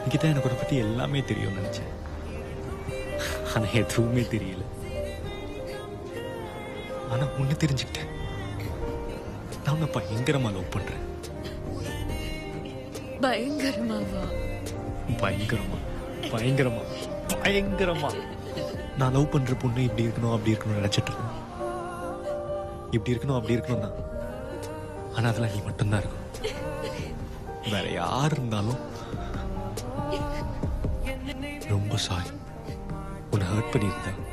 இங்கதான் எனக்கு உன்னை பத்தி எல்லாமே தெரியும்னு நினைச்சேன் ஆனா எதுவுமே தெரியல ஆனா ஒண்ணு தெரிஞ்சுக்கிட்டேன் நான் உன்னை பயங்கரமா லவ் பண்றேன் பயங்கரமாவா பயங்கரமா பயங்கரமா பயங்கரமா நான் லவ் பண்ற பொண்ணு இப்படி இருக்கணும் அப்படி இருக்கணும்னு நினைச்சிட்டு இருக்கேன் இப்படி இருக்கணும் அப்படி இருக்கணும் தான் ஆனா அதெல்லாம் நீ மட்டும்தான் இருக்கும் வேற யார் இருந்தாலும் ரொம்ப சாரி உன்னை ஹர்ட் பண்ணியிருந்தேன்